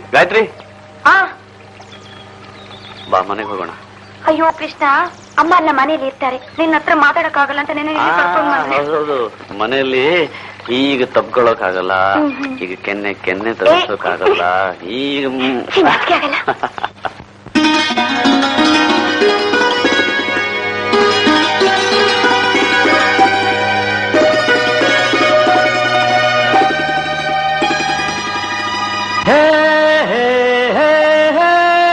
ಗಾಯತ್ರಿ ಆ ಬಾ ಮನೆಗೆ ಹೋಗೋಣ ಅಯ್ಯೋ ಕೃಷ್ಣ ಅಮ್ಮ ಅಲ್ಲ ಮನೇಲಿ ಇರ್ತಾರೆ ನಿನ್ನ ಹತ್ರ ಮಾತಾಡಕ್ಕಾಗಲ್ಲ ಅಂತ ನೆನೆ ಕರ್ಕೊಂಡು ಬಂದೆ ಹೌದು ಮನೆಯಲ್ಲಿ ಈಗ ತಪ್ಕೊಳಕ್ ಆಗಲ್ಲ ಹ್ಮ್, ಹ್ಮ್. ಈಗ ಕೆನ್ನೆ ಕೆನ್ನೆ ತರಿಸೋಕಾಗಲ್ಲ ಈಗ ಮ್- ಛೀ, ನಾಚಿಕೆ ಆಗಲ್ಲ. ಹೇ ಹೇ ಹೇ ಹೇ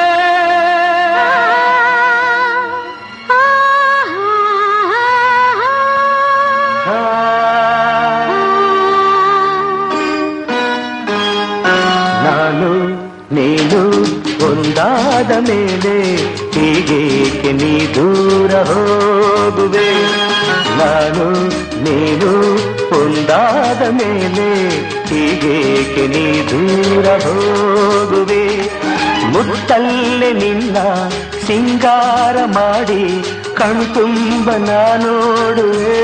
ನಾನು ನೀನು ಒಂದಾದ ಮೇಲೆ ಹೀಗೇಕೆ ನೀ ದೂರ ಹೋಗುವೆ ನಾನು ನೀನು ಒಂದಾದ ಮೇಲೆ ಹೀಗೇಕೆ ನೀ ದೂರ ಹೋಗುವೆ ಮುತ್ತಲ್ಲೇ ನಿನ್ನ ಸಿಂಗಾರ ಮಾಡಿ ಕಣ್ತುಂಬ ನೋಡುವೆ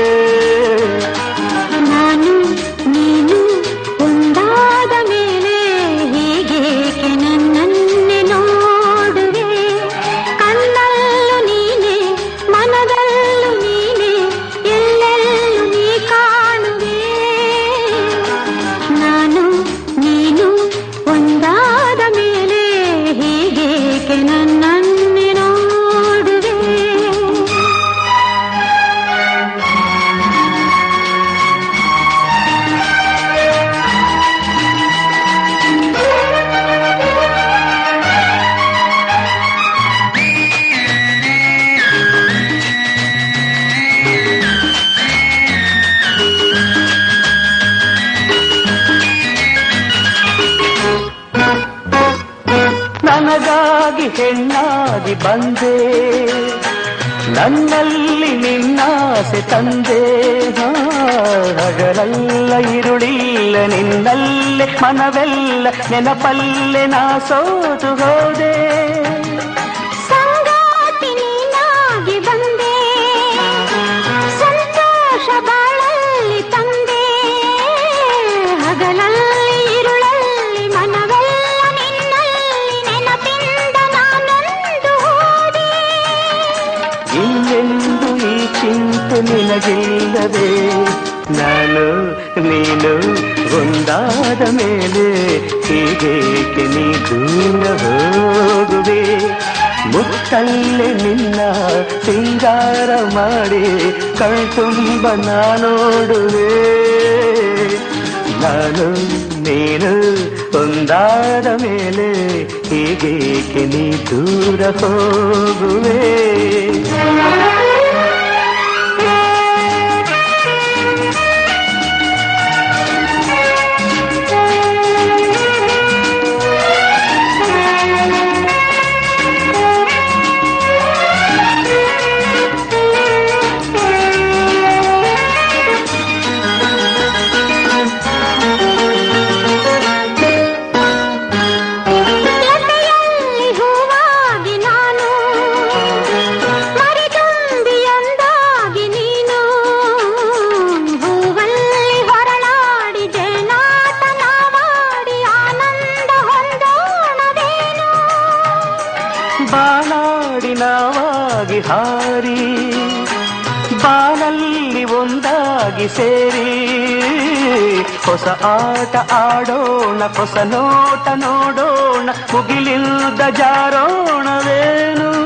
ನಾನು ನೀನು ಒಂದಾದ ಮೇಲೆ ಹೀಗೇಕೆ ನನ್ನನ್ನೇ ನೋಡುವೆ ಕಣ್ಣಲ್ಲೂ ನೀನೆ ಮನದಲ್ಲೂ ನೀನೆ ಎಲ್ಲೆಲ್ಲೂ ನೀ ಕಾಣುವೆ ನಾನು ನೀನು ಒಂದಾದ ಮೇಲೆ ಹೀಗೇಕೆ ನನ್ನನ್ನೇ ನೋಡುವೆ ನನಗಾಗಿ ಹೆಣ್ಣಾಗಿ ಬಂದೆ ನನ್ನಲ್ಲಿ ನಿನ್ನಾಸೆ ತಂದೆ ಹಾ, ಹಗಲೆಲ್ಲ ಇರುಳಿಲ್ಲ ನಿನ್ನಲ್ಲೇ ಮನವೆಲ್ಲ ನೆನಪಲ್ಲೇ ನಾ ಸೋತು ಹೋದೆ ಸಂಗಾತಿ ನೀನಾಗಿ ಬಂದೆ ಸಂತೋಷ ಬಾಳಲ್ಲಿ ತಂದೆ ಹಗಲಲ್ಲಿ ಇರುಳಲ್ಲಿ ಮನವೆಲ್ಲ ನಿನ್ನಲ್ಲಿ ನೆನಪಿಂದ ನಾನೊಂದು ಹೋದೆ ಇನ್ನೆಂದು ಈ ಚಿಂತೆ ನಿನಗಿಲ್ಲದೆ ನಾನು ನೀನು ಒಂದಾದ ಮೇಲೆ ಹೀಗೇಕೆ ನೀ ದೂರ ಹೋಗುವೆ ಮುತ್ತಲ್ಲೇ ನಿನ್ನ ಸಿಂಗಾರ ಮಾಡಿ ಕಣ್ತುಂಬ ನೋಡುವೆ ನಾನು ನೀನು ಒಂದಾದ ಮೇಲೆ ಹೀಗೇಕೆ ನೀ ದೂರ ಹೋಗುವೆ ಲತೆಯಲ್ಲಿ ಹೂವಾಗಿ ನಾನು ಮರಿತುಂಬಿಯೊಂದಾಗಿ ನೀನು ಹೂವಲ್ಲಿ ಹೊರಳಾಡಿ ಜೇನಾಟನ ಮಾಡಿ ಆನಂದ ಹೊಂದೋಣವೇನು ಬಾನಾಡಿ ನಾವಾಗಿ ಹಾರಿ ಬಾನಲ್ಲಿ ಒಂದಾಗಿ ಸೇರಿ ಹೊಸ ಆಟ ಆಡೋಣ ಹೊಸ ನೋಟ ನೋಡೋಣ ಮುಗಿಲಿಲ್ದ ಜಾರೋಣವೇನು